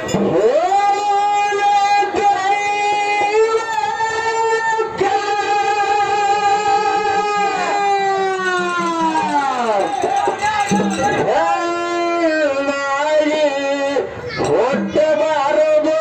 ಹೊಟ್ಟೆ ಬಾರದು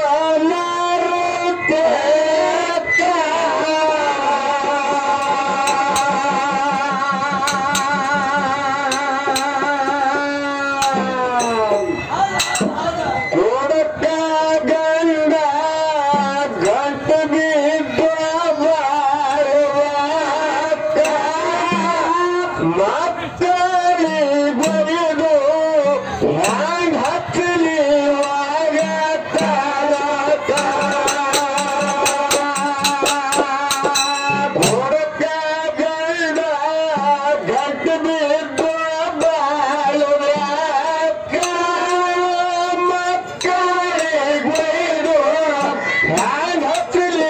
ನೋಡಕ್ಕ ಗಂಡ ಗಂಟ ಬಿದ್ದು ಬಾಳುವ ಮಕ್ಕಳಿ ಬರಿದು ಹ್ಯಾಂಗ್ ಹಚ್ಚಲಿ ನೋಡಕ್ಕ ಗಂಡ ಗಂಟ ಬಿದ್ದು ಬಾಳುವ ಮಕ್ಕಳಿಗೂ ಹ್ಯಾಂಗ್ ಹಚ್ಚಲಿ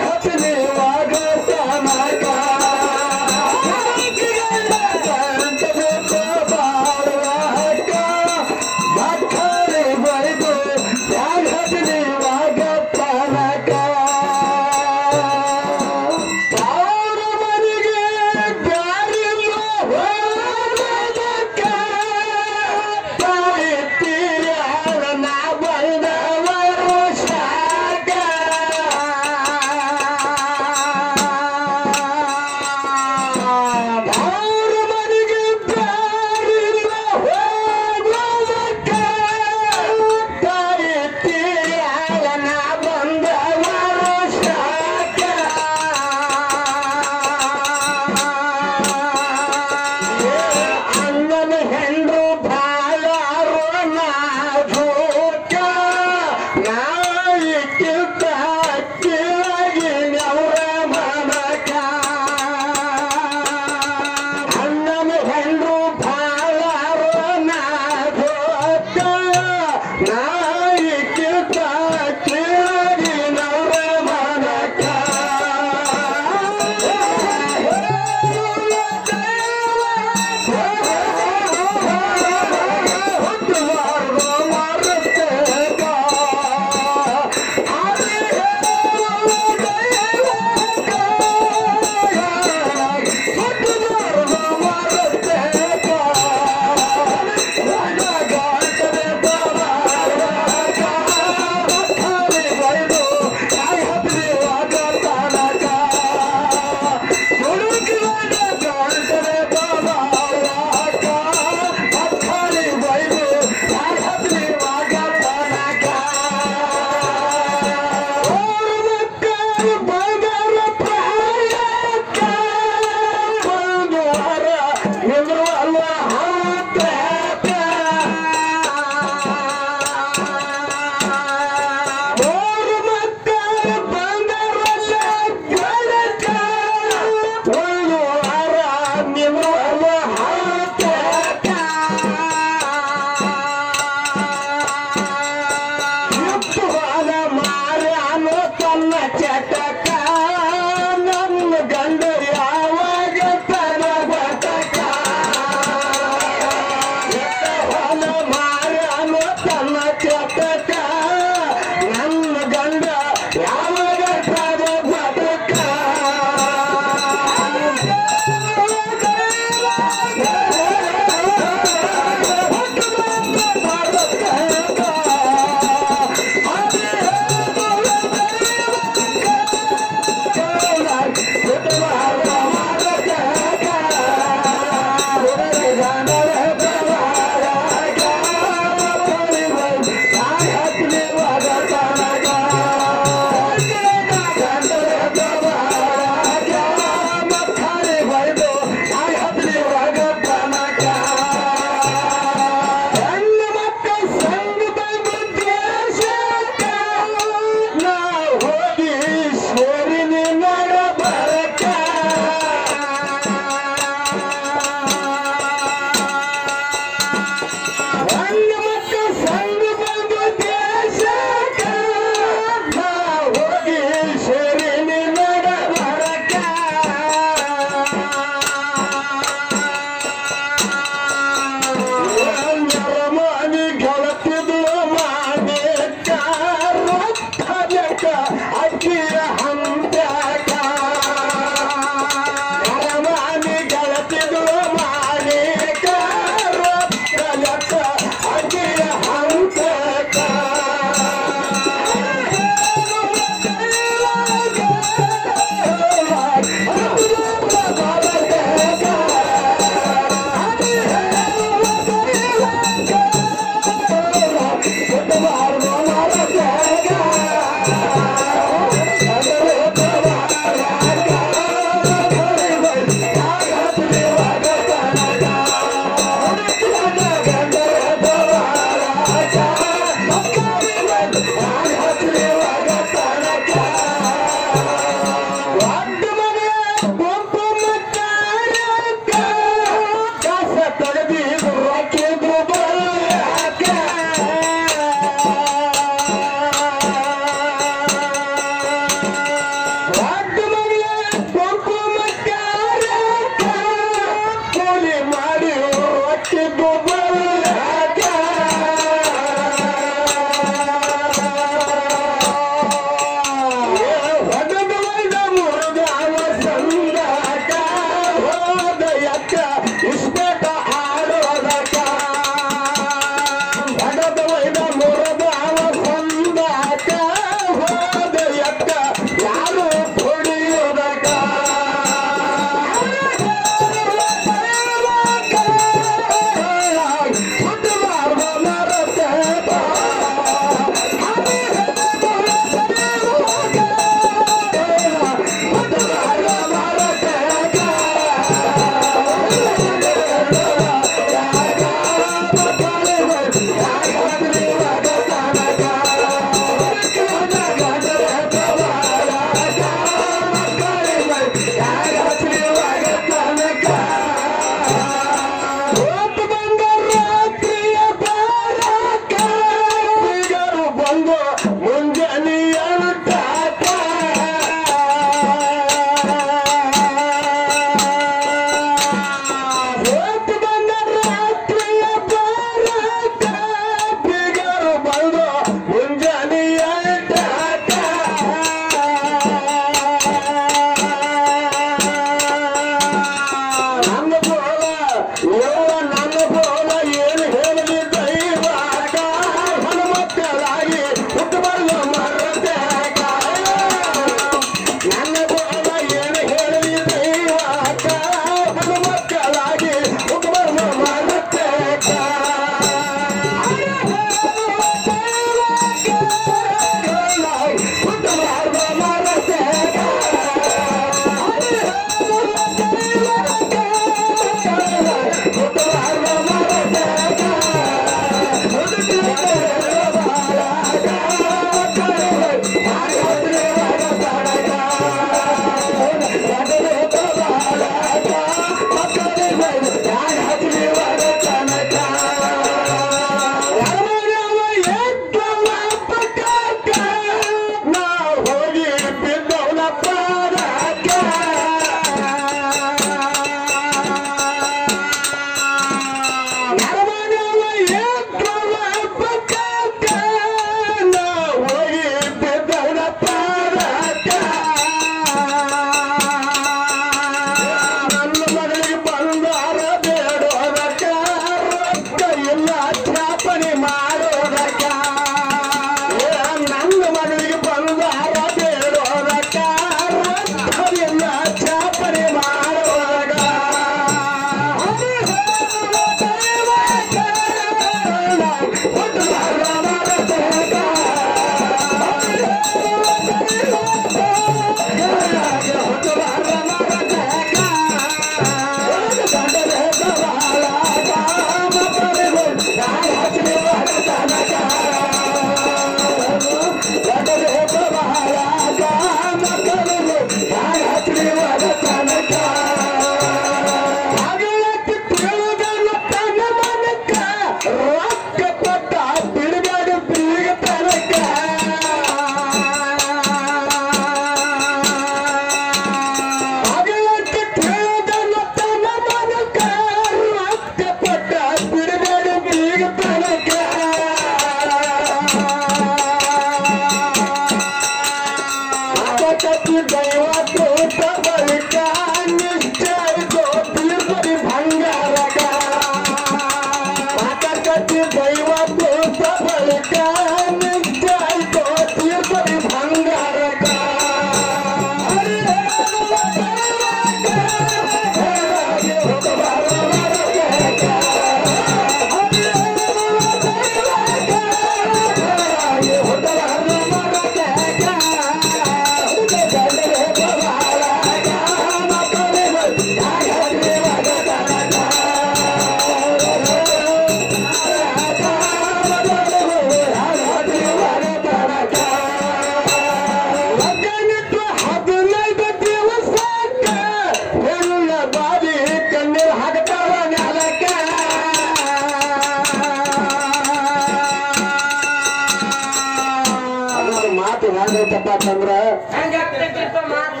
ಅಂತಂದ್ರ ಹೆಂಗ್ ಆಗ್ತೈತಿಪ್ಪ ಮಾತ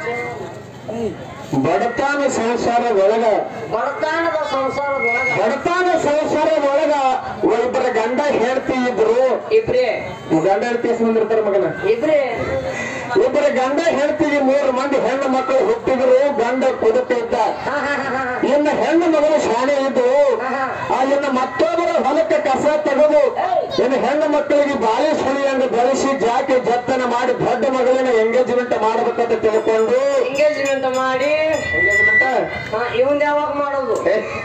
ಬಡತಾನ ಸಂಸಾರ ಒಳಗ ಬಡತನದ ಸಂಸಾರದೊಳಗ ಬಡತಾನ ಸಂಸಾರ ಒಳಗ ಇಬ್ಬರ ಗಂಡ ಹೇಳ್ತಿ ಇದ್ರು ಇಬ್ರೇ ಗಂಡ ಹೇಳ್ತಿ ಎಷ್ಟು ಮಂದಿ ಇರ್ತಾರ ಮಗನ ಇಬ್ರೇ ಇಬ್ಬರ ಗಂಡ ಹೇಳ್ತಿಗೆ ಮೂರು ಮಂದಿ ಹೆಣ್ಣು ಮಕ್ಕಳು ಹುಟ್ಟಿದ್ರು ಗಂಡ ಕುದುತ್ತಿದ್ದ ಹಾ ಹಾ ಹಾ ಹಾ ಇನ್ನು ಹೆಣ್ಣು ಮಗಳು ಶಾಣೆ ಇದ್ದು ಆ ಇನ್ನು ಮತ್ತೊಬ್ಬರ ಹೊಲಕ್ಕೆ ಕಸ ತೆಗೆದು ಇನ್ನು ಹೆಣ್ಣು ಮಕ್ಕಳಿಗೆ ಬಾಳಿ ಸುಳಿಯಂಗ ಬೆಳೆಸಿ ಜಾತಿ ಜತ್ತನ ಮಾಡಿ ದೊಡ್ಡ ಮಗಳಿನ ಎಂಗೇಜ್ಮೆಂಟ್ ಮಾಡ್ಬೇಕಂತ ತಿಳ್ಕೊಂಡು ಎಂಗೇಜ್ಮೆಂಟ್ ಮಾಡಿ ಎಂಗೇಜ್ಮೆಂಟ್ ಹಾ, ಇವಂದ್ ಯಾವಾಗ ಮಾಡೋದು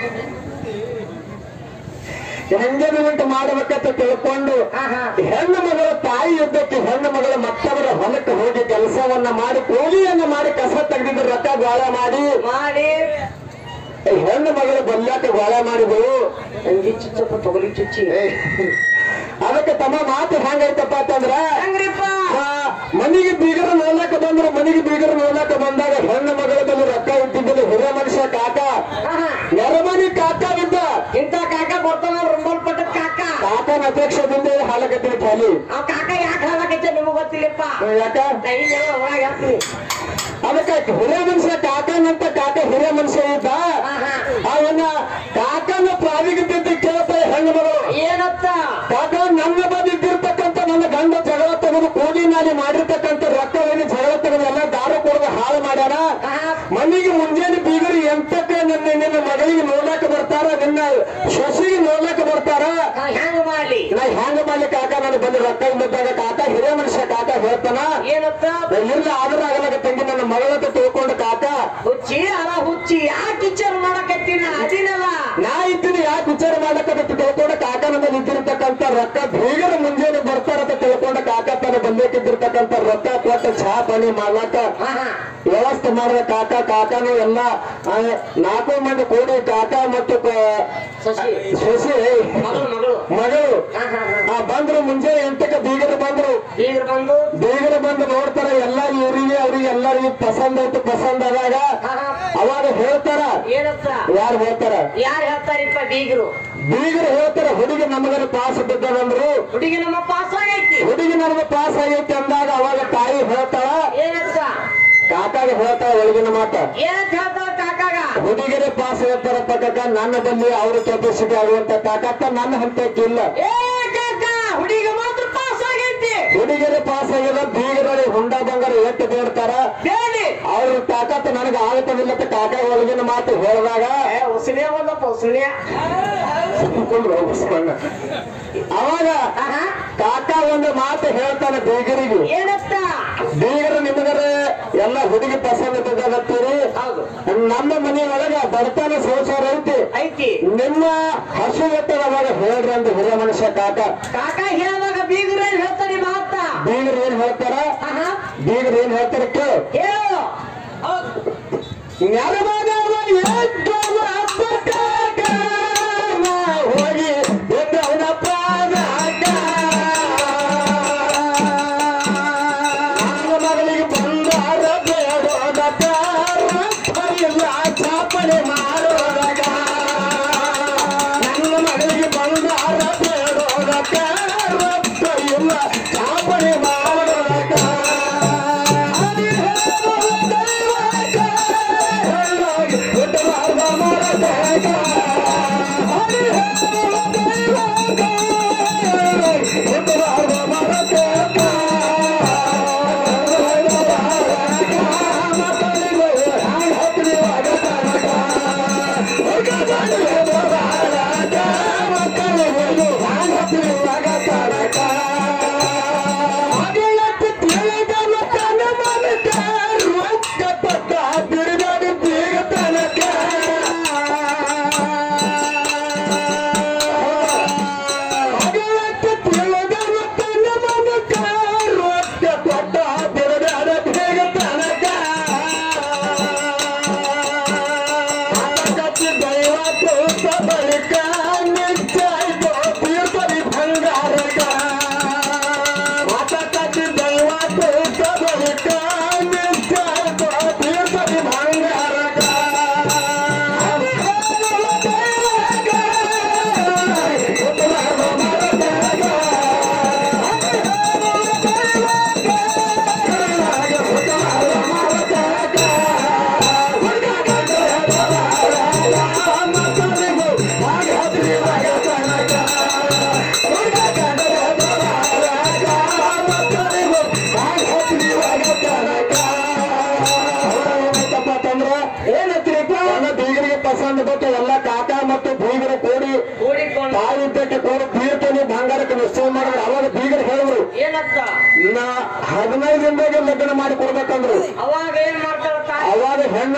ಎಂಗೇಜ್ಮೆಂಟ್ ಮಾಡ್ಬೇಕಂತ ತಿಳ್ಕೊಂಡು ಹಾ ಹಾ ಹೆಣ್ಣು ಮಗಳ ತಾಯಿ ಯುದ್ಧಕ್ಕೆ ಹೆಣ್ಣು ಮಗಳ ಮತ್ತವರ ಹೊಲಕ್ಕೆ ಹೋಗಿ ಕೆಲಸವನ್ನ ಮಾಡಿ ಕೂಲಿಯನ್ನ ಮಾಡಿ ಕಸ ತೆಗೆದಿದ್ದು ರೊಕ್ಕ ಗಾಳ ಮಾಡಿ ಮಾಡಿ ಹೆಣ್ಣು ಮಗಳು ಬಲ್ಲಾಟ ಗಾಳ ಮಾಡಿದವು ಅಂಗಿ ಚುಚ್ಚಪ್ಪ ತೊಗಲಿ ಚುಚ್ಚಿ ಅದಕ್ಕೆ ತಮ್ಮ ಮಾತು ಹೆಂಗೈತಪ್ಪ ಅಂತಂದ್ರ ಹೆಂಗ್ರಿಪ್ಪ ಆ, ಮನೆಗೆ ಬೀಗರ ನೋಡ್ಲಕ್ಕ ಬಂದ್ರು ಮನೆಗೆ ಬೀಗರ ನೋಡ್ಲಕ್ಕ ಬಂದಾಗ ಹೆಣ್ಣು ಮಗಳ ಬಲ್ಲಿ ರೊಕ್ಕ ಇಟ್ಟಿದ್ದಲ್ಲಿ ಹಿರಿಯ ಮನುಷ್ಯ ಕಾಕ ಹಾ, ಹಾ. ನೆರಮನಿ ಕಾಕ ಬಿದ್ದ ಇಂಥ ಕಾಕ ಬರ್ತಾನ ರುಂಬಲ್ ಪಟ್ಟದ ಕಾಕ ಕಾಕನ ಅಧ್ಯಕ್ಷದಿಂದ ಹಾಲಕತ್ತೀನಿ ಖಾಲಿ ಆ ಕಾಕ ಯಾಕೆ ಹಾಳಾಗೈತೆ ನಿಮಗ್ ಗೊತ್ತಿಲ್ಲಪ್ಪ ಯಾಕ ನಾ ಹಿಂಗೆಲ್ಲ ಒಳಗೆ ಹಾಕ್ತೀನಿ ಅದಕ್ಕೆ ಹಿರಿಯ ಮನುಷ್ಯ ಕಾಕನಂತ ಕಾಕ ಹಿರಿಯ ಮನುಷ್ಯ ಇದ್ದ ಹಾ, ಹಾ. ಅವನ ಕಾಕನ ಪ್ರಾಧಿಕತೆ ಕೇಳ್ತಾರೆ ಹೆಣ್ಣು ಮಗಳು ಏನತ್ತ ಕಾಕ ನನ್ನ ಬದಿ ಇದ್ದಿರ್ತಕ್ಕಂಥ ನನ್ನ ಗಂಡ ಜಗಳ ತೆಗೆದು ಕೂಲಿ ನಾಲಿ ಮಾಡಿರ್ತಕ್ಕಂಥ ರೊಕ್ಕವನ್ನು ಜಗಳ ತೆಗೆದು ಎಲ್ಲ ದಾರು ಕೊಡದು ಹಾಳು ಮಾಡ್ಯಾರ ಹಾ, ಮನೆಗೆ ಮುಂಜಾನೆ ಬೀಗರು ಎಂತಕ್ಕೆ ನನ್ನ ನಿನ್ನ ಮಗಳಿಗೆ ನೋಡ್ಲಾಕ ಬರ್ತಾರ ನಿನ್ನ ಸೊಸಿಗೆ ನೋಡ್ಲಾಕ ಬರ್ತಾರ ಹಾ, ಹೆಂಗ್ ಮಾಡ್ಲಿ ನಾ ಹ್ಯಾಂಗ ಮಾಡ್ಲಿ ಕಾಕ ನಾನು ಬಂದು ರೊಕ್ಕ ಇಲ್ಲದಾಗ ಕಾಕ ಹಿರಿಯ ಮನುಷ್ಯ ಕಾಕ ಹೇಳ್ತಾನ ಏನತ್ತ ಇಲ್ಲ ಆದ್ರ ಆಗಲಾಗ ತಂಗಿ ನನ್ನ ಮಗಳಂತ ತಿಳ್ಕೊಂಡು ಕಾಕ ಹುಚ್ಚಿ ಅರ ಹುಚ್ಚಿ ಯಾಕೆ ವಿಚಾರ ಮಾಡಕತ್ತೀನ ಅದಿನಲ್ಲ ನಾ ಇದ್ದೀನಿ ಯಾಕೆ ವಿಚಾರ ಮಾಡಕತ್ತ ತಿಳ್ಕೊಂಡು ಕಾಕ ನನ್ನ ನಿಂತಿರ್ತಕ್ಕಂಥ ರೊಕ್ಕ ಬೀಗರ ಮುಂಜಾನೆ ಬರ್ತಾರಂತ ತಿಳ್ಕೊಂಡು ಕಾಕ ತನ್ನ ಬಂದೇಕಿದ್ದಿರ್ತಕ್ಕಂಥ ರೊಕ್ಕ ಕೊಟ್ಟು ಚಹಾ ಪಾನಿ ಮಾಡ್ಲಾಕ ಹಾ ಹಾ ವ್ಯವಸ್ಥೆ ಮಾಡಿದ ಕಾಕ ಕಾಕನು ಎಲ್ಲ ಆ, ನಾಲ್ಕು ಮಂದಿ ಕೂಡಿ ಕಾಕ ಮತ್ತು ಕ- ಶಶಿ ಸೊಸಿ ಮಗಳು ಮಗಳು ಮಗಳು ಹಾ ಹಾ ಹಾ ಆ ಬಂದ್ರು ಮುಂಜಾನೆ ಎಂಟಕ್ಕೆ ಬೀಗರು ಬಂದ್ರು ಈಗ ಬಂದು ಬೀಗರು ಬಂದು ನೋಡ್ತಾರ ಎಲ್ಲ ಇವರಿಗೆ ಅವ್ರಿಗೆ ಎಲ್ಲರಿಗೂ ಪಸಂದ್ ಆಯ್ತು ಪಸಂದ್ ಆದಾಗ ಹಾ ಹಾ ಅವಾಗ ಹೇಳ್ತಾರ ಏನತ್ತ ಯಾರು ಹೇಳ್ತಾರ ಯಾರು ಹೇಳ್ತಾರಿಪ್ಪ ಬೀಗರು ಬೀಗರು ಹೇಳ್ತಾರ ಹುಡುಗಿ ನಮಗರ ಪಾಸ್ ಬಿದ್ದದಂದ್ರು ಹುಡುಗಿ ನಮ್ಮ ಪಾಸ್ ಆಗೈತಿ ಹುಡುಗಿ ನಮಗೆ ಪಾಸ್ ಆಗೈತಿ ಅಂದಾಗ ಅವಾಗ ತಾಯಿ ಹೇಳ್ತಾಳ ಏನತ್ತ ಕಾಕಾಗ ಹೇಳ್ತಾಳ ಒಳಗಿನ ಮಾತ ಏನಂತ ಹೇಳ್ತಾರ ಕಾಕಾಗ ಹುಡುಗಿಯರೇ ಪಾಸ್ ಹೇಳ್ತಾರಪ್ಪ ಕಾಕ ನನ್ನ ಬಲ್ಲಿ ಅವ್ರ ಕೆಪಾಸಿಟಿ ಆಗುವಂತ ಕಾಕತ್ತ ನನ್ನ ಹಂತಕ್ಕಿಲ್ಲ ಏ ಕಾಕ ಹುಡುಗಿ ಮಾತ್ರ ಪಾಸ್ ಆಗೈತಿ ಹುಡುಗಿಯರೇ ಪಾಸ್ ಆಗಿಲ್ಲ ಬೀಗರಲ್ಲಿ ಹುಂಡ ಬಂಗಾರ ಎಟ್ಟು ಬೇಡ್ತಾರ ಹೇಳಿ ಅವ್ರ ತಾಕತ್ ನನಗ ಆಗುತ್ತದಿಲ್ಲ ಅಂತ ಕಾಕ ಒಳಗಿನ ಮಾತು ಹೇಳಿದಾಗ ಏ ಉಸಿನೇ ಒಂದಪ್ಪ ಉಸಿನೇ ಕುಂದ್ರು ಬಸವಣ್ಣ. ಅವಾಗ ಆಹಾ ಕಾಕ ಒಂದು ಮಾತು ಹೇಳ್ತಾನೆ ಬೀಗರಿಗೆ ಏನತ್ತ ಬೀಗರು ನಿಮಗರೆ ಎಲ್ಲ ಹುಡುಗಿ ಪಸಂದ್ ಇದ್ದದತ್ತೀರಿ ಹೌದು ನಮ್ಮ ಮನೆಯೊಳಗ ಬಡತನ ಸಂಸಾರ ಐತಿ ಐತಿ ನಿಮ್ಮ ಹಸು ಎತ್ತದ ಅವಾಗ ಹೇಳ್ರಿ ಅಂತ ಹಿರಿಯ ಮನುಷ್ಯ ಕಾಕ ಕಾಕ ಹೇಳುವಾಗ ಬೀಗರು ಏನ್ ಹೇಳ್ತಾನೆ ಮಾತ ಬೀಗರು ಏನ್ ಹೇಳ್ತಾರ ಆಹಾ ಬೀಗರು ಏನ್ ಹೇಳ್ತಾರ ಕೇಳು ಹೇಳು ನೆಲಮಗವ ಎದ್ದವ ಅಪ್ಪಟಾಕ, ನಾ ಹೋಗಿ ಎದ್ದವನ ಪಾದಾಕ. ನನ್ನ ಮಗಳಿಗೆ ಬಂದಾರ ಬೇಡೋದಕ, ರೊಕ್ಕ ಇಲ್ಲ ಚಾಪಣೆ ಮಾಡೋದಕ. ನನ್ನ ಮಗಳಿಗೆ ಬಂದಾರ ಬೇಡೋದಕ, ರೊಕ್ಕ ಇಲ್ಲ ಚಾಪಣೆ ಮಾಡೋದಕ. ಅಲ್ಲಿ ಹೇಳುವ ದೈವಕ, ಹೇಳೋಗಿ ಹುಟ್ಟಬಾರ್ದ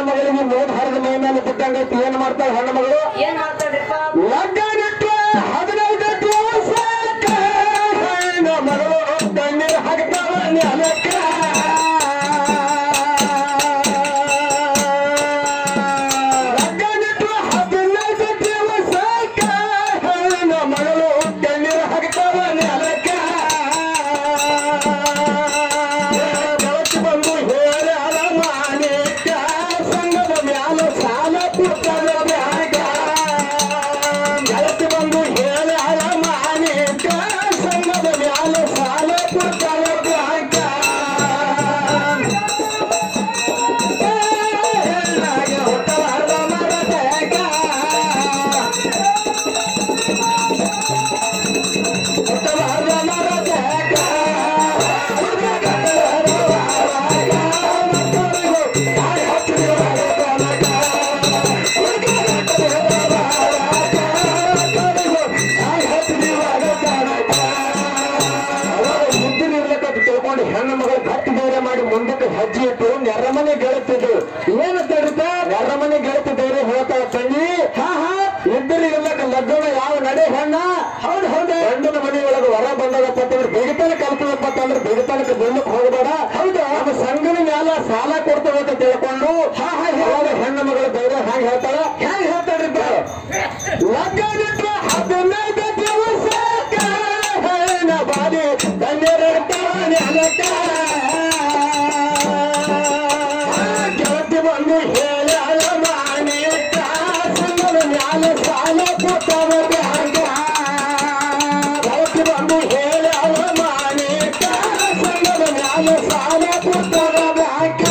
ಹೆಣ್ಣು ಮಗಳಿಗೆ ನೋಡ್ ಹರಿದ ಮೈ ಮೇಲೆ ಬಿಟ್ಟಂಗೈತಿ ಏನ್ ಮಾಡ್ತಾಳೆ ಹೆಣ್ಣು ಮಗಳು ಏನ್ ಮಾಡ್ತಾಳ್ರಿಪ್ಪ ಲಗ್ನಕ್ಕೆ ಹದಿನೈದು ದಿವಸಕ್ಕ ಹೆಣ್ಣು ಮಗಳು ಕಣ್ಣೀರ್ ಹಾಕ್ತಾಳ ನೆಲಕ್ಕ ಲಗ್ನಕ್ಕೆ ಹದಿನೈದು ದಿವಸಕ್ಕ ಹೆಣ್ಣು ಮಗಳು ಕಣ್ಣೀರ್ ಹಾಕ್ತಾಳ ನೆಲಕ್ಕ ಬೆಳಕು ಬಂದು ಹೇಳಿ ಅಲಮಾನಿಕ ಸಂಗದ ಮ್ಯಾಲ ಸಾಲ ಪುಸ್ತಕ ಬ್ಯಾಗ ಬೆಳಕು ಬಂದು ಹೇಳಿ ಅಲಮಾನಿಕ ಸಂಗದ ಮ್ಯಾಲ ಸಾಲ ಪುಸ್ತಕ ಬ್ಯಾಗ ಎಲ್ಲಾಗೆ ಹುಟ್ಟಲಾರ್ದ ಮರದಾಗ ಹುಟ್ಟಲಾರ್ದ ಮರದಾಗ ತಿಳ್ಕೊಂಡು ಹೆಣ್ಣು ಮಗಳು ಗಟ್ಟಿ ಧೈರ್ಯ ಮಾಡಿ ಮುಂದಕ್ಕೆ ಹೆಜ್ಜೆ ಇಟ್ಟು ನೆರಮನೆ ಗೆಳುತ್ತಿದ್ದು ಏನು ತಡಿತ ನೆರಮನೆ ಗೆಳುತ್ತಿ ಧೈರ್ಯ ಹೇಳ್ತಾಳ ತಂಗಿ ಹಾ ಹಾ ಇಬ್ಬರು ಇರ್ಲಕ್ಕ ಲಗ್ನ ಯಾವ ನಡೆ ಹೆಣ್ಣ ಹೌದು ಹೌದು ಗಂಡನ ಮನೆಯೊಳಗೆ ಹೊರ ಬಂದದಪ್ಪ ಅಂತಂದ್ರೆ ಬಿಗಿತನ ಕಲ್ಪದಪ್ಪ ಅಂತಂದ್ರೆ ಬಿಗಿತನಕ್ಕೆ ಬೆಲ್ಲಕ್ಕೆ ಹೋಗಬೇಡ ಹೌದು ನಮ್ಮ ಸಂಘದ ಮ್ಯಾಲ ಸಾಲ ಕೊಡ್ತೇವೆ ತಿಳ್ಕೊಂಡು ಹಾ ಹಾ ಯಾವಾಗ ಹೆಣ್ಣು ಮಗಳ ಧೈರ್ಯ ಹ್ಯಾಂಗ ಹೇಳ್ತಾಳ ಹ್ಯಾಂಗ ಹೇಳ್ತಾಳ್ರಿ ಲಗ್ನ ಹದಿನೈದು ದಿವಸಕ್ಕ ಹೆಣ್ಣ ಬಾಡಿ ಕಣ್ಣೀರಿಡ್ತಾನೆ ಅಲಕ್ಕ ಗೆಳತಿ ಬಂದು ಹೇಳಿ ಅಳಮಾನಿಕ ಸಂಗದ ಮ್ಯಾಲ ಸಾಲ ಕೊಟ್ಟವ ಬ್ಯಾಂಕ ಗೆಳತಿ ಬಂದು ಹೇಳಿ ಅಳಮಾನಿಕ ಸಂಗದ ಮ್ಯಾಲ ಸಾಲ ಕೊಟ್ಟವ ಬ್ಯಾಂಕ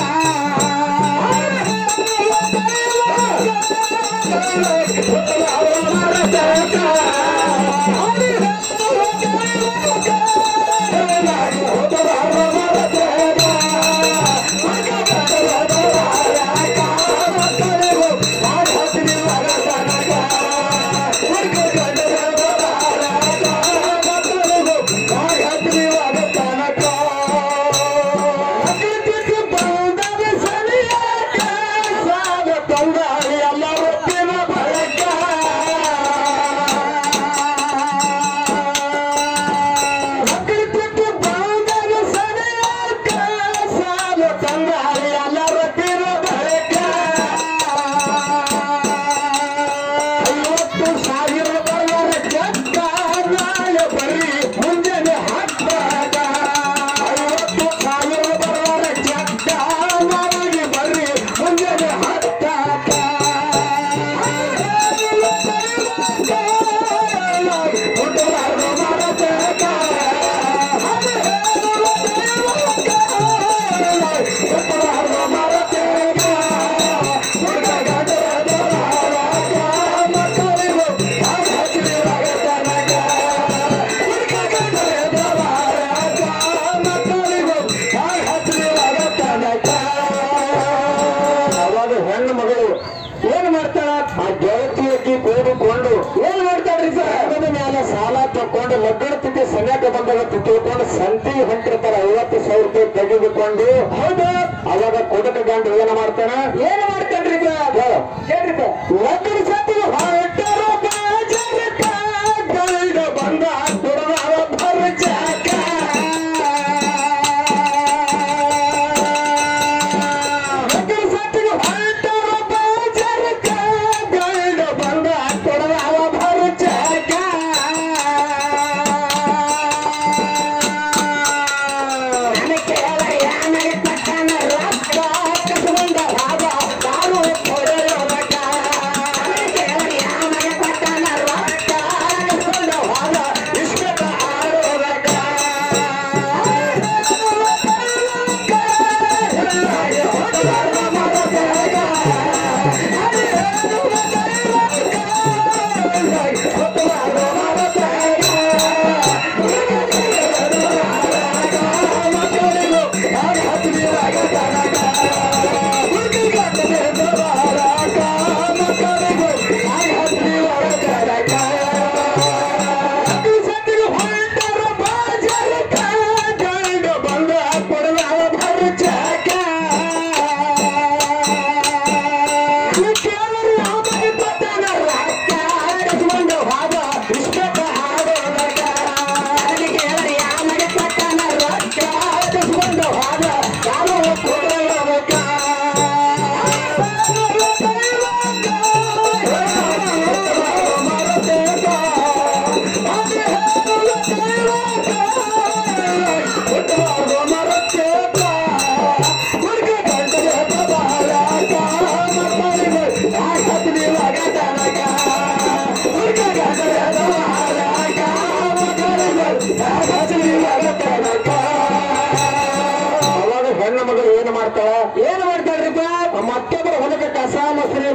ಐವತ್ತು ಸಾವಿರ ಬರೋರ ಜಗ್ಗ ನಾಳೆ ಬರ್ರಿ ಮುಂಜಾನೆ ಹತ್ತಾಗ ಐವತ್ತು ಸಾವಿರ ಬರೋರ ಜಗ್ಗ ನಾಳೆಗೆ ಬರ್ರಿ ಮುಂಜಾನೆ ಹತ್ತಾಗ ಹುಟ್ಟಲಾರ್ದ ಮರದಾಗ ಹುಟ್ಟಲಾರ್ದ ಮರದಾಗ ಅವಾಗ ಹೆಣ್ಣು ಮಗಳು ಏನ್ ಮಾಡ್ತಾಳ ಆ ಗೆಳತಿಯಕ್ಕೆ ಕೂಡಿಕೊಂಡು ಏನ್ ಮಾಡ್ತಾಳ್ರಿ ಸರ್ ಮೇಲೆ ಸಾಲ ತಕೊಂಡು ಲಗ್ನ ತಿಥಿ ಸನ್ಯಾಕ ಬಂದಾಗ ತಿಳ್ಕೊಂಡು ಸಂತಿ ಹೊಂಟಿರ್ತಾರ ಐವತ್ತು ಸಾವಿರ ರೂಪಾಯಿ ತೆಗೆದುಕೊಂಡು ಹೌದು ಅವಾಗ ಕುಡಕ ಗಂಡ ಏನ್ ಮಾಡ್ತಾನ ಏನ್ ಮಾಡ್ತಾನ್ರಿ ಹೇಳ್ರಿ ಲಗ್ನ ಸತಿ ಹೊರಟರು ಬಾಜರಕ ಗೈಡ ಬಂದ ದುರ್ಗಾವ ಭರ್ಜಾಕ ಲಗ್ನ ಸತಿ ಹೊರಟರು ಬಾಜರಕ ಗೈಡ ಬಂದ ದುರ್ಗಾವ ಭರ್ಜಾಕ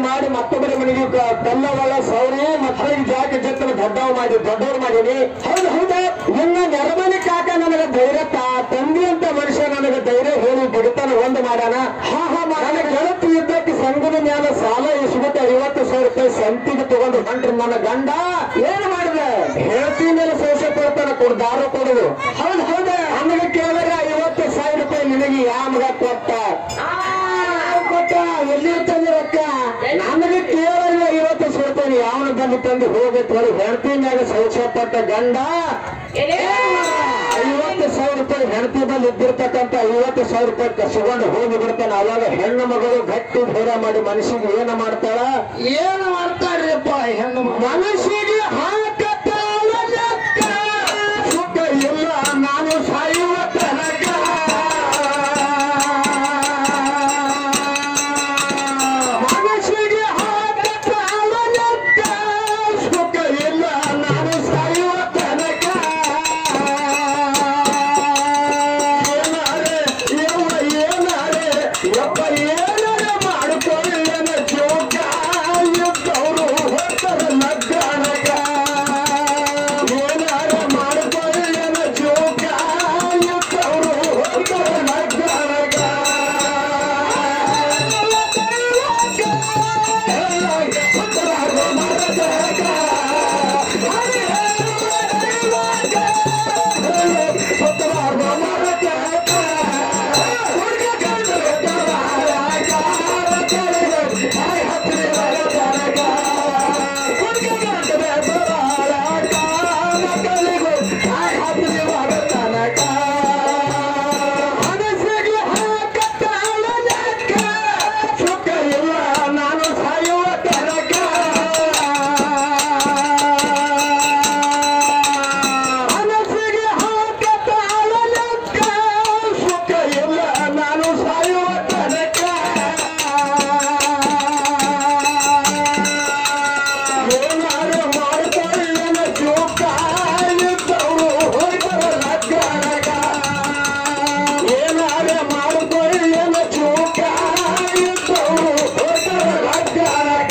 ಮಾಡಿ ಮತ್ತೊಬ್ಬರ ಮನೆಗೆ ಕ- ಕಲ್ಲವಳ ಸೌರಿ ಮಕ್ಕಳಿಗೆ ಜಾಕ ಜತ್ತನ ದೊಡ್ಡವ ಮಾಡಿ ದೊಡ್ಡವ್ರು ಮಾಡೀನಿ ಹೌದು ಹೌದಾ ಇನ್ನ ನೆರಮನೆ ಕಾಕ ನನಗೆ ಧೈರ್ಯ ತಾ ತಂದೆ ಅಂತ ಮನುಷ್ಯ ನನಗೆ ಧೈರ್ಯ ಹೇಳಿ ಬಿಡ್ತಾನ ಒಂದು ಮಾಡ್ಯಾನ ಹಾ ಹಾ ನನ್ನ ಗೆಳತಿ ಇದ್ದಕ್ಕೆ ಸಂಘದ ಮ್ಯಾಲ ಸಾಲ ಇಸ್ಬಿಟ್ಟು ಐವತ್ತು ಸಾವಿರ ರೂಪಾಯಿ ಸಂತಿಗೆ ತಗೊಂಡು ಹೊಂಟ್ರಿ ನನ್ನ ಗಂಡ ಏನ್ ಮಾಡಿದ ಹೇಳ್ತಿ ಮೇಲೆ ಸೋಸೆ ಕೊಡ್ತಾನ ಕೊಡ್ ದಾರು ಕೊಡುದು ಹೌದು ಹೌದ ನನಗೆ ಕೇಳಿದ್ರೆ ಐವತ್ತು ಸಾವಿರ ರೂಪಾಯಿ ನಿನಗೆ ಯಾಮಗ ಕೊಟ್ಟ ಕೊಟ್ಟ ಎಲ್ಲಿ ತಂದೆ ರೊಕ್ಕ ನನಗೆ ಕೇಳಿದ್ರೆ ಐವತ್ತು ಸಾವಿರ ರೂಪಾಯಿ ಯಾವನ ಬಂದು ತಂದು ಹೋಗೈತೆ ಹೇಳಿ ಹೆಂಡತಿ ಮ್ಯಾಗ ಸೋಸೆ ಪಟ್ಟ ಗಂಡ ಐವತ್ತು ಸಾವಿರ ರೂಪಾಯಿ ಹೆಂಡತಿ ಬಂದು ಇದ್ದಿರ್ತಕ್ಕಂತ ಐವತ್ತು ಸಾವಿರ ರೂಪಾಯಿ ಕಸ್ಕೊಂಡು ಹೋಗಿ ಬಿಡ್ತಾನೆ ಅವಾಗ ಹೆಣ್ಣು ಮಗಳು ಗಟ್ಟಿ ಧೈರ್ಯ ಮಾಡಿ ಮನುಷ್ಯಗೆ ಏನ ಮಾಡ್ತಾಳ ಏನು ಮಾಡ್ತಾರ್ರಿಪ್ಪ ಹೆಣ್ಣು ಮಕ್ಕಳು? ಮನಸ್ಸಿಗೆ ಹಾಕತ್ತಾಳ ಲೆಕ್ಕ. ಸುಖ ಇಲ್ಲ ನಾನು ಸಾಯುವ ತನಕ ಮನಸ್ಸಿಗೆ ಹಾಕತ್ತಾಳ ಲೆಕ್ಕ. ಸುಖ ಇಲ್ಲ ನಾನು ಸಾಯುವ ತನಕ ಏನಾರೆ ಯವ್ವ ಏನಾರೆ ಯಪ್ಪ ಏನಾರೆ ಮಾಡಿಕೊಳ್ಳನ ಜೋಗ ಇದ್ದವರು ಹೊತ್ತರ ಲಗ್ನಗ ಏನಾರೆ ಮಾಡಿಕೊಳ್ಳನ ಜೋಗ ಇದ್ದವರು ಹೊತ್ತರ ಲಗ್ನಗ ಸುಖ ಇಲ್ಲ ನಾನು ಸಾಯುವ ತನಕ ಮನಸ್ಸಿಗೆ ಹಾಕತ್ತಾಳ ಲೆಕ್ಕ. ಸುಖ ಇಲ್ಲ ನಾನು ಸಾಯುವ ತನಕ ಏನಾರು ಮಾಡಿಕೊಳ್ಳನ ಜೋಕ ಇದ್ದವರು ಹೋಗ್ತಾರ ಲಗ್ನಗ ಏನಾರು ಮಾಡಿಕೊಳ್ಳನ ಜೋಕ ಇದ್ದವರು ಹೋಗ್ತಾರ ಲಗ್ನಗ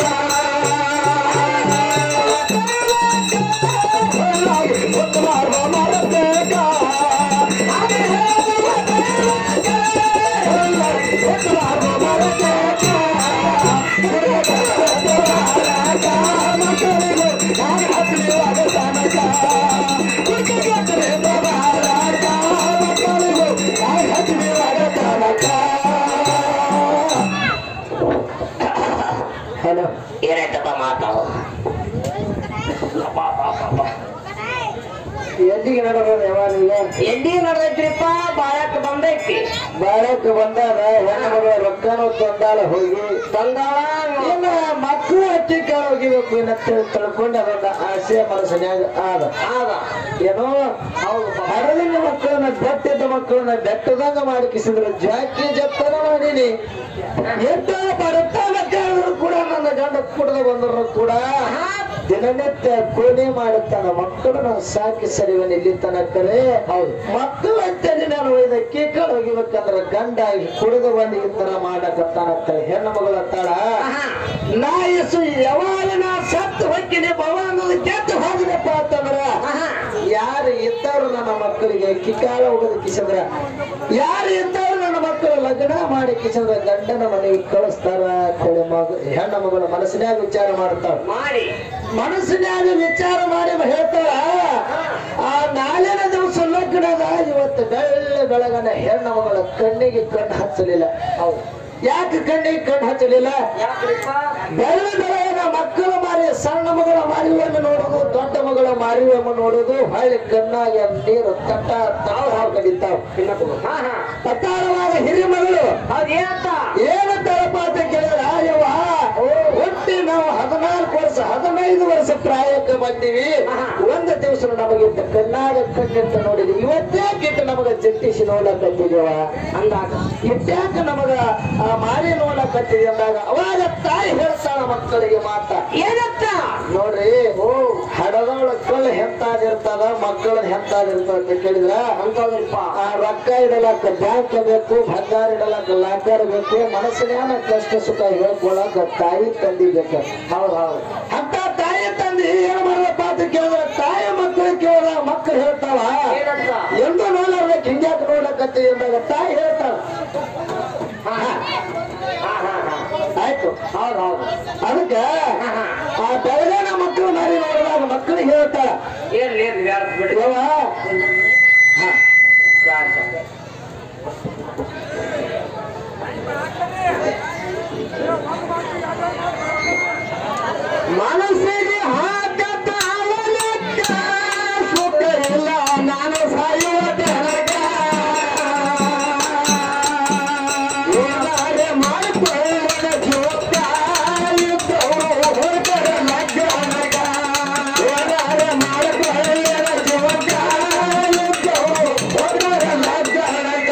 ಹಲೋ ಏನಾಯ್ತಪ್ಪ ಮಾತಾವು ಎಲ್ಲಿಗೆ ನಡೆದ ಯಾವಾಗ ಎಲ್ಲಿ ನಡೆದೈತ್ರಿಪ್ಪ ಬಾಳಕ್ ಬಂದೈತಿ ಬಾಳಕ್ಕೆ ಬಂದಾಗ ಹೆಣ್ಣುಮಗಳ ರೊಕ್ಕನೂ ತಂದಾಳ ಹೋಗಿ ಬಂದಾಳ ಇನ್ನು ಮಕ್ಕಳು ಹಚ್ಚಿ ಕಾಲ ಹೋಗಿಬೇಕು ಏನಂತ ತಿಳ್ಕೊಂಡು ಅದೊಂದು ಆಸೆ ಮನಸ್ಸಿನ್ಯಾಗ ಆದ ಆದ ಏನೋ ಹೌದು ಹರಳಿನ ಮಕ್ಕಳನ್ನ ಬೆಟ್ಟದ ಮಕ್ಕಳನ್ನ ಬೆಟ್ಟದಂಗ ಮಾಡಿ ಕಿಸಿದ್ರು ಜಾಕಿ ಜಪ್ಪನ ಮಾಡೀನಿ ಎಂತ ಬರುತ್ತಾನ ಕೇಳಿದ್ರು ಕೂಡ ನನ್ನ ಗಂಡ ಕುಡ್ದು ಬಂದ್ರು ಕೂಡ ದಿನನಿತ್ಯ ಕೋಣೆ ಮಾಡುತ್ತಾನ ಮಕ್ಕಳು ನಾವು ಸಾಕಿ ಸರಿವನ್ ಇಲ್ಲಿ ತನಕರೆ ಹೌದು. ಮಕ್ಕಳು ಅಂತೇಳಿ ನಾನು ಒಯ್ದ ಕೇಕಲ್ ಹೋಗಿಬೇಕಂದ್ರ ಗಂಡ ಕುಡಿದು ಬಂದು ಈ ತರ ಮಾಡಕತ್ತಾನಂತ ಹೆಣ್ಣು ಮಗಳು ಅಂತಾಳ ನಾ ಎಸು ಯಾವಾಗ ನಾ ಸತ್ತು ಹೊಕ್ಕಿನಿ ಭವ ಅನ್ನೋದು ಕೆಟ್ಟು ಹೋಗಿದಪ್ಪ ಅಂತಂದ್ರ ಯಾರು ಇದ್ದವ್ರು ನನ್ನ ಮಕ್ಕಳಿಗೆ ಕಿಕ್ಕಾಳ ಹೋಗೋದು ಕಿಸಂದ್ರ ಯಾರು ಇದ್ದವ್ರು ನನ್ನ ಮಕ್ಕಳು ಲಗ್ನ ಮಾಡಿ ಕಿಸಂದ್ರ ಗಂಡನ ಮನೆಗೆ ಕಳಿಸ್ತಾರ ಅಂತೇಳಿ ಮಗ ಹೆಣ್ಣು ಮಗಳು ಮನಸ್ಸಿನ್ಯಾಗ ವಿಚಾರ ಮಾಡ್ತಾಳ ಮಾಡಿ ಮನಸ್ಸಿನ್ಯಾಗ ವಿಚಾರ ಮಾಡಿ ಹೇಳ್ತಾಳ ಆ ನಾಳಿನ ದಿವಸ ಲಗ್ನದ ಇವತ್ತು ಬೆಳ್ಳ ಬೆಳಗನ ಹೆಣ್ಣು ಮಗಳ ಕಣ್ಣಿಗೆ ಕಣ್ಣು ಹಚ್ಚಲಿಲ್ಲ ಹೌದು ಯಾಕೆ ಕಣ್ಣಿಗೆ ಕಣ್ಣು ಹಚ್ಚಲಿಲ್ಲ ಯಾಕ್ರಿಪ್ಪ ಬೆಳ್ಳ ಬೆಳಗಿನ ಮಕ್ಕಳ ಮಾರಿ ಸಣ್ಣ ಮಗಳ ಮಾರಿವನ್ನು ನೋಡುದು ದೊಡ್ಡ ಮಗಳ ಮಾರಿವನ್ನು ನೋಡುದು ಹೊಳ್ಳಿ ಕಣ್ಣಾಗಿ ನೀರು ತಟ್ಟ ತಾವು ಕಡಿತಾವ್ ಹಾ ಹಾ ಅತ್ತಾಳವಾದ ಹಿರಿಯ ಮಗಳು ಹೌದ್ ಏನಂತ ಏನಂತಾರಪ್ಪ ಅಂತ ಕೇಳಿದ್ರ ಯವ್ವ ಹುಟ್ಟಿ ನಾವು ಹದಿನಾಲ್ಕು ವರ್ಷ ಹದಿನಾಲ್ಕು ಮೂವತ್ತೈದು ವರ್ಷ ಪ್ರಾಯಕ್ಕೆ ಬಂದಿವಿ ಒಂದು ದಿವಸ ನಮಗಿಂತ ಕಣ್ಣಾಗ ಕಣ್ಣಿಟ್ಟು ನೋಡಿದ್ವಿ ಇವತ್ತೇ ಕಿಟ್ಟು ನಮಗ ಜಟ್ಟಿಸಿ ನೋಡಕತ್ತಿದೇವ ಅಂದಾಗ ಇಟ್ಯಾಕ ನಮಗ ಆ ಮಾರಿ ನೋಡಕತ್ತಿದ್ವಿ ಅಂದಾಗ ಅವಾಗ ತಾಯಿ ಹೇಳ್ತಾಳ ಮಕ್ಕಳಿಗೆ ಮಾತ ಏನತ್ತ ನೋಡ್ರಿ ಓ ಹಡದವಳ ಕಳ್ಳ ಹೆಂತಾದಿರ್ತದ ಮಕ್ಕಳ ಹೆಂತಾದಿರ್ತದ ಅಂತ ಕೇಳಿದ್ರ ಅಂತದಲ್ಪ ಆ ರೊಕ್ಕ ಇಡಲಕ್ಕ ಬ್ಯಾಂಕ್ ಬೇಕು ಬಂಗಾರ ಇಡಲಕ್ಕ ಲಾಕರ್ ಬೇಕು ಮನಸ್ಸಿನ ಕಷ್ಟ ಸುಖ ಹೇಳ್ಕೊಳಕ ತಾಯಿ ತಂದಿ ಬೇಕು ಹೌದು ಹೌದು ಅಂತ ತಾಯಿ ತಂದಿ ಏನ್ ಮಾಡಪ್ಪ ಅಂತ ಕೇಳಿದ್ರ ತಾಯಿ ಮಕ್ಕಳು ಕೇಳಿದ ಮಕ್ಕಳು ಹೇಳ್ತಾವ ಏನಂತ ಎಂದು ನೋಡ್ಲಾರ್ಬೇಕು ಹಿಂಗ್ಯಾಕ ನೋಡ್ಲಕತ್ತಿ ಎಂದಾಗ ತಾಯಿ ಹೇಳ್ತಾಳ ಹಾ ಹಾ ಹಾ ಹಾ ಹಾ ಆಯ್ತು ಹೌದು ಹೌದು ಅದಕ್ಕೆ ಹಾ ಹಾ ಆ ಬೆಳಗಿನ ಮಕ್ಕಳು ಮಾರಿ ನೋಡಿದಾಗ ಮಕ್ಕಳಿಗೆ ಹೇಳ್ತಾಳ ಏನ್ ಏನ್ ವ್ಯಾರ್ಥ ಬಿಡಿ ಯವ್ವ ಹಾ ಸಾಕ್ ಸಾಕ್. ಮನಸ್ಸಿಗೆ ಹಾಕತ್ತ ಅವಲಕ್ಕ ಸುಖ ಇಲ್ಲ ನಾನು ಸಾಯುವ ತನಕ ಏನಾರೆ ಮಾಡಿಕೊಳ್ಳದ ಜೋಕ ಇದ್ದವರು ಹೊರಟರ ಲಗ್ನಗ ಏನಾರೆ ಮಾಡಿಕೊಳ್ಳದ ಜೋಕ ಇದ್ದವರು ಹೊರಟರ ಲಗ್ನಗ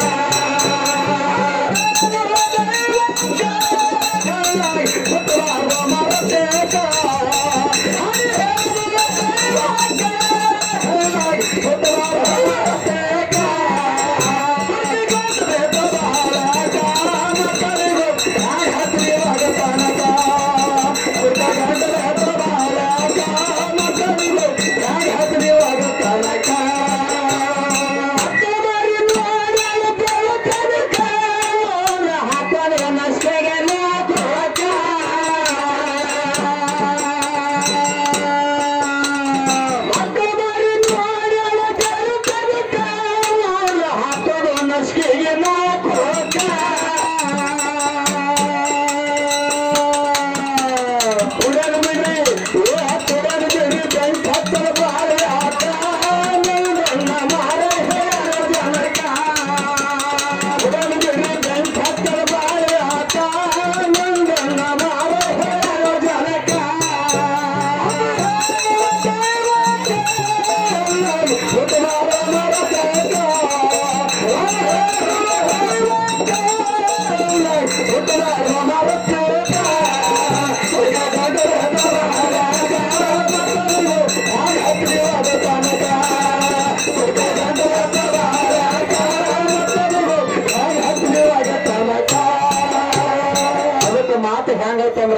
ಅದಕ್ಕೆ ಮಾತು ಹೆಂಗೈತಂದ್ರ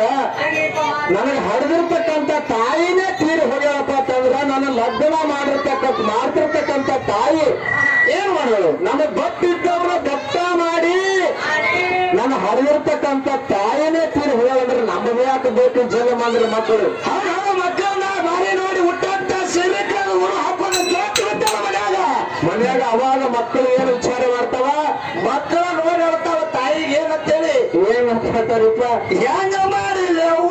ನನಗೆ ಹಡ್ದಿರ್ತಕ್ಕಂಥ ತಾಯಿನೇ ತೀರಿ ಹೋಗ್ಯಾಳಪ್ಪ ಅಂತಂದ್ರ ನನ್ನ ಲಗ್ನ ಮಾಡಿರ್ತಕ್ಕಂಥ ಮಾಡ್ತಿರ್ತಕ್ಕಂಥ ತಾಯಿ ಏನ್ ಮಾಡೋಳು ನನಗೆ ಗೊತ್ತಿದ್ದವ್ರ ದತ್ತ ಮಾಡಿ ನನ್ನ ಹರಿದಿರ್ತಕ್ಕಂಥ ತಾಯಿನೇ ತೀರಿ ಹೋಗ್ಯಾಳಂದ್ರೆ ನಮ್ಮದೇ ಯಾಕೆ ಬೇಕು ಜನ್ಮ ಅಂದ್ರೆ ಮಕ್ಕಳು ಹೌದು ಮಕ್ಕಳನ್ನ ಮಾರಿ ನೋಡಿ ಹುಟ್ಟಂತ ಶರೀರಕ್ಕೆ ಉಳು ಹಾಕೋದು ಜೋತ್ ಬಿಡ್ತಾವ ಮನ್ಯಾಗ ಮನ್ಯಾಗ ಅವಾಗ ಮಕ್ಕಳು ಏನು ವಿಚಾರ ಮಾಡ್ತಾವ ಮಕ್ಕಳ ನೋಡಿ ಹೇಳ್ತಾವ ತಾಯಿಗೆ ಏನಂತೇಳಿ ಏನ್ ಅಂತ ಹೇಳ್ತಾರಪ್ಪ ಹೆಂಗ ಮಾಡಿದೆ ಅವ್ವ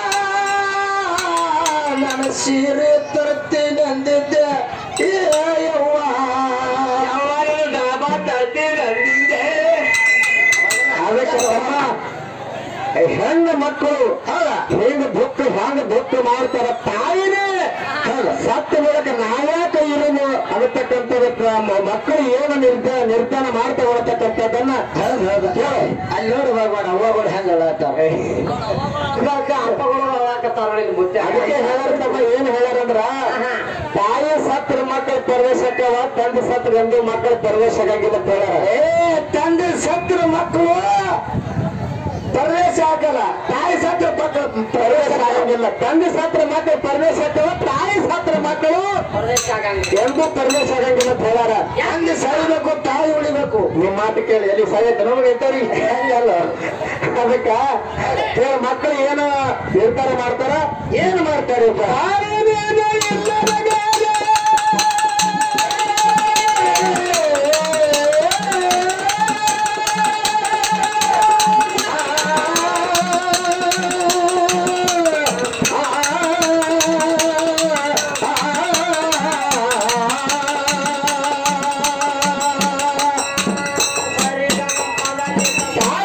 ನನ್ನ ಸೀರೆ ತರ್ತೀನಿ ಅಂದಿದ್ದೆ ಏ ಯವ್ವ ಯಾವಾಗ ಡಾಬಾ ತರ್ತೀನಿ ಅಂದಿದ್ದೆ ಅದಕ್ಕೆ ಅಮ್ಮ ಹೆಣ್ಣ ಮಕ್ಕಳು ಹೆಂಗ ದುಃಖ ಹೆಂಗ ದುಃಖ ಮಾಡ್ತಾರ ತಾಯಿನೇ ಸತ್ತ ಮೂಲಕ ನಾವ್ಯಾಕ ಇರೋದು ಅನ್ನತಕ್ಕಂಥದಕ್ಕ ಮಕ್ಕಳು ಏನು ನಿರ್ಧಾರ ನಿರ್ಧಾರ ಮಾಡ್ತಾ ಹೊರತಕ್ಕಂಥದ್ದನ್ನ ಅಲ್ಲಿ ನೋಡಿ ಹೋಗ್ಬೇಡ ಅವ್ವಗಳು ಹೆಂಗ ಹೇಳತ್ತಾರ ಅಪ್ಪಗಳು ಹೇಳಾಕತ್ತಾರ ನೋಡಿ ಇಲ್ಲಿ ಮುದ್ದೆ ಅದಕ್ಕೆ ಹೇಳಾರಪ್ಪ ಏನ್ ಹೇಳಾರಂದ್ರ ತಾಯಿ ಸತ್ರ ಮಕ್ಕಳ ಪ್ರವೇಶಕ್ಕವ ತಂದೆ ಸತ್ರ ಎಂದು ಮಕ್ಕಳ ಪ್ರವೇಶ ಆಗಂಗಿಲ್ಲ ಅಂತ ಹೇಳ್ಯಾರ ಏ ತಂದೆ ಸತ್ರ ಮಕ್ಕಳು ಪ್ರವೇಶ ಆಗಲ್ಲ ತಾಯಿ ಸತ್ರ ಮಕ್ಕಳು ಪ್ರವೇಶ ಆಗಂಗಿಲ್ಲ ತಂದೆ ಸತ್ರ ಮಕ್ಕಳು ಪ್ರವೇಶ ಆಗ್ತವ ತಾಯಿ ಸತ್ರ ಮಕ್ಕಳು ಪ್ರದೇಶ ಆಗಂಗಿಲ್ಲ ಎಂದೂ ಪ್ರವೇಶ ಆಗಂಗಿಲ್ಲ ಅಂತ ಹೇಳ್ಯಾರ ಹೆಂಗ್ ಸಾಯ್ಬೇಕು ತಾಯಿ ಉಳಿಬೇಕು ನಿಮ್ ಮಾತು ಕೇಳಿ ಎಲ್ಲಿ ಸಾಯ್ತು ನಮಗೆ ಇದ್ದವ್ರಿ ಹೆಂಗಲ್ಲ ಅದಕ್ಕ ಕೇಳ ಮಕ್ಕಳು ಏನು ನಿರ್ಧಾರ ಮಾಡ್ತಾರ ಏನ್ ಮಾಡ್ತಾರೆ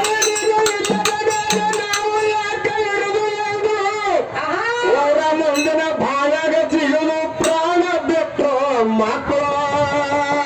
ಅವರ ಮುಂದೆ ಆ